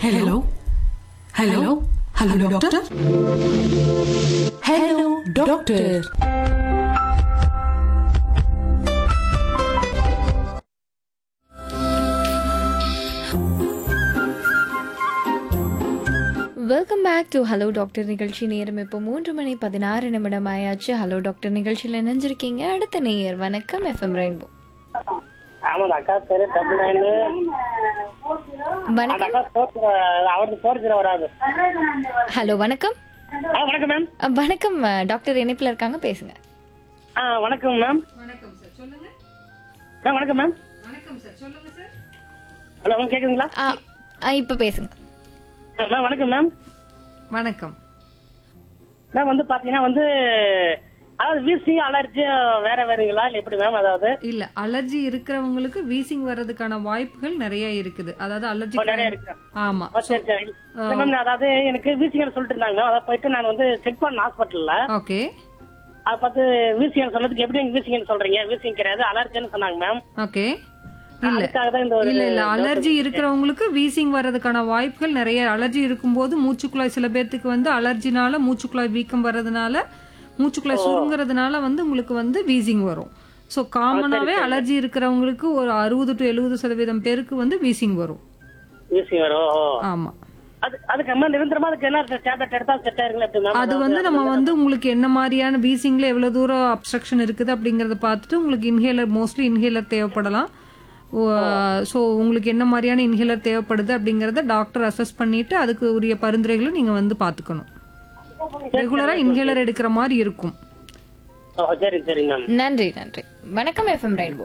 Hello hello hello doctor hello doctor welcome back to hello doctor நிகழ்ச்சி நேரம் இப்போ மூன்று மணி பதினாறு நிமிடம் ஆயாச்சு ஹலோ டாக்டர் நிகழ்ச்சியில் இணைஞ்சிருக்கீங்க அடுத்த நேயர் வணக்கம் எஃப்எம் ரெயின்போ ஆமாம் அக்கா பேரு டபுள் நைனு அந்த வணக்கம் அக்கா ஸ்போர்ட்ஸ் அவருக்கு ஸ்போர்ட்ஸில் வராது ஹலோ வணக்கம் ஆ வணக்கம் மேம் அ, வணக்கம் அ, டாக்டர் இணைப்பில் இருக்காங்க பேசுங்க ஆ வணக்கம் மேம் வணக்கம் சார் சொல்லுங்க மேம் வணக்கம் மேம் வணக்கம் சார் சொல்லுங்க சார் ஹலோ மேம் கேட்குதுங்களா ஆ ஆ, இப்போ பேசுங்க ஆ, மேம் வணக்கம் மேம் வணக்கம் மேம் வந்து பார்த்தீங்கன்னா வந்து அதாவது வீசி அலர்ஜி வேற வேறுங்களா இல்லை எப்படி மேம் அதாவது இல்ல அலர்ஜி இருக்கிறவங்களுக்கு வீசிங் வர்றதுக்கான வாய்ப்புகள் நிறைய இருக்குது அதாவது அலர்ஜி ஓ, நிறைய இருக்கு. ஆமா ஓ, சரி சரி இல்லை மேம் அதாவது எனக்கு வீசிங்கன்னு சொல்லிட்டு இருந்தாங்க அதை போயிட்டு நான் வந்து செக் பண்ண ஹாஸ்பிட்டலில் ஓகே அதை பார்த்து வீசிங்கன்னு சொன்னதுக்கு எப்படி நீங்க வீசிங்கன்னு சொல்றீங்க வீசிங் கிடையாது அலர்ஜின்னு சொன்னாங்க மேம் ஓகே இல்ல அதுக்காக தான் இந்த ஒரு இல்ல இல்ல அலர்ஜி இருக்கிறவங்களுக்கு வீசிங் வர்றதுக்கான வாய்ப்புகள் நிறைய அலர்ஜி இருக்கும்போது மூச்சுக்குழாய் சில பேர்த்துக்கு வந்து அலர்ஜினால மூச்சுக்குழாய் வீக்கம் வர்றதுனால மூச்சுக்குழாய் சுருங்குறதுனால வந்து உங்களுக்கு வந்து வீசிங் வரும் ஸோ காமனாவே அலர்ஜி இருக்கிறவங்களுக்கு ஒரு அறுபது டு எழுபது சதவீதம் பேருக்கு வந்து வீசிங் வரும் வீசிங் வரும் ஓ. ஆமா அது அதுக்கு அம்மா நிரந்தரமா அதுக்கு என்ன டேப்லெட் எடுத்தா செட் ஆயிருங்களா எப்படி மேம் அது வந்து நம்ம வந்து உங்களுக்கு என்ன மாதிரியான வீசிங்ல எவ்வளவு தூரம் அப்ஸ்ட்ரக்ஷன் இருக்குது அப்படிங்கறத பார்த்துட்டு உங்களுக்கு இன்ஹேலர் மோஸ்ட்லி இன்ஹேலர் தேவைப்படலாம் ஸோ உங்களுக்கு என்ன மாதிரியான இன்ஹேலர் தேவைப்படுது அப்படிங்கறத டாக்டர் அசஸ் பண்ணிட்டு அதுக்கு உரிய பரிந்துரைகளை நீங்க வந்து பாத்துக்கணும் ரெகுலரா இன்ஹேலர் எடுக்கிற மாதிரி இருக்கும் ஓ, சரி சரி மேம் நன்றி நன்றி வணக்கம் FM rainbow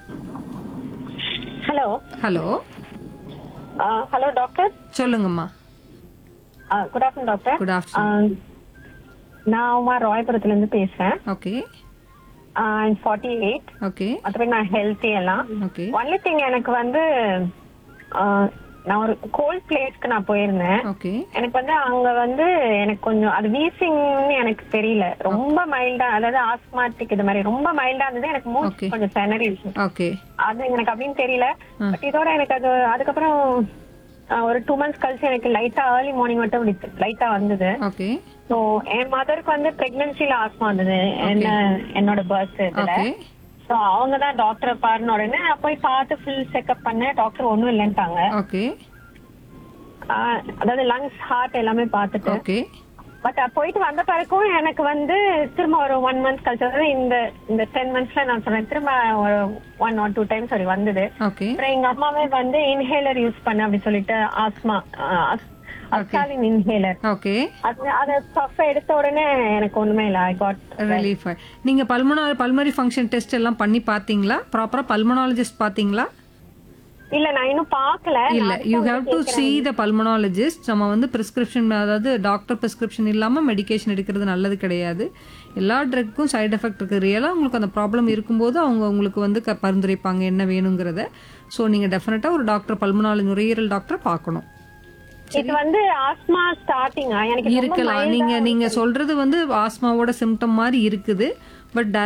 hello hello hello doctor சொல்லுங்கம்மா good afternoon doctor good afternoon நான் உமா ராயபுரத்துல இருந்து பேசுறேன் ஓகே ஃபார்ட்டி எயிட் ஓகே மற்றபடி நான் ஹெல்த்தி எல்லாம் ஓகே ஒன்லி திங் எனக்கு வந்து ஆஹ், நான் ஒரு கோல்ட் பிளேஸ்க்கு நான் போயிருந்தேன் ஓகே எனக்கு வந்து அங்க வந்து எனக்கு கொஞ்சம் அது வீசிங்னு எனக்கு தெரியல ரொம்ப மைல்டா அதாவது ஆஸ்மாட்டிக் இது மாதிரி ரொம்ப மைல்டா இருந்தது எனக்கு Okay. மூச்சு கொஞ்சம் திணறிடுச்சு ஓகே அது எனக்கு அப்படின்னு தெரியல பட் இதோட எனக்கு அது அதுக்கப்புறம் ஆஹ், ஒரு டூ மந்த்ஸ் கழிச்சு எனக்கு லைட்டா ஏர்லி மார்னிங் மட்டும் லைட்டா வந்தது ஓகே சோ என் மதருக்கு வந்து பிரெக்னன்சில ஆஸ்மா வந்தது என்ன என்னோட பர்த் இதுல ஓகே சோ அவங்க தான் டாக்டரை பாருன உடனே நான் போய் பார்த்து ஃபுல் செக்அப் பண்ணேன் டாக்டர் ஒண்ணும் இல்லைன்ட்டாங்க ஓகே ஆஹ், அதாவது லங்ஸ் ஹார்ட் எல்லாமே பார்த்துட்டு ஓகே பட் போயிட்டு வந்த பிறகும் எனக்கு வந்து திரும்ப ஒரு ஒன் மந்த் கழிச்சு அதாவது இந்த இந்த டென் மந்த்ஸ்ல நான் சொன்னேன் திரும்ப ஒரு ஒன் ஆர் டூ டைம்ஸ் அப்படி வந்தது ஓகே அப்புறம் எங்க அம்மாவே வந்து இன்ஹேலர் யூஸ் பண்ண அப்படி சொல்லிட்டு ஆஸ்மா அஸ்காலின் இன்ஹேலர் ஓகே அது அத பஃப் எடுத்த உடனே எனக்கு ஒண்ணுமே இல்ல ஐ காட் ரிலீஃப் நீங்க பல்மனாரி பல்மரி ஃபங்க்ஷன் டெஸ்ட் எல்லாம் பண்ணி பாத்தீங்களா ப்ராப்பரா பல்மனாலஜிஸ்ட் பாத்தீங்களா இல்ல நான் இன்னும் பாக்கல இல்ல you have to see the pulmonologist நம்ம வந்து பிரிஸ்கிரிப்ஷன் அதாவது டாக்டர் பிரிஸ்கிரிப்ஷன் இல்லாம மெடிகேஷன் எடுக்கிறது நல்லது கிடையாது எல்லா ட்ரக்கும் சைடு எஃபெக்ட் இருக்கு ரியலா உங்களுக்கு அந்த ப்ராப்ளம் இருக்கும்போது அவங்க உங்களுக்கு வந்து க- பரிந்துரைப்பாங்க என்ன வேணுங்கிறத ஸோ நீங்க டெஃபினட்டா ஒரு டாக்டர் பல்மனாலஜி நுரையீரல் டாக்டர் பார்க்கணும் இது வந்து ஆஸ்மா ஸ்டார்டிங்கா எனக்கு ரொம்ப இருக்கலாம் நீங்க நீங்க சொல்றது வந்து ஆஸ்மாவோட சிம்டம் மாதிரி இருக்குது பட்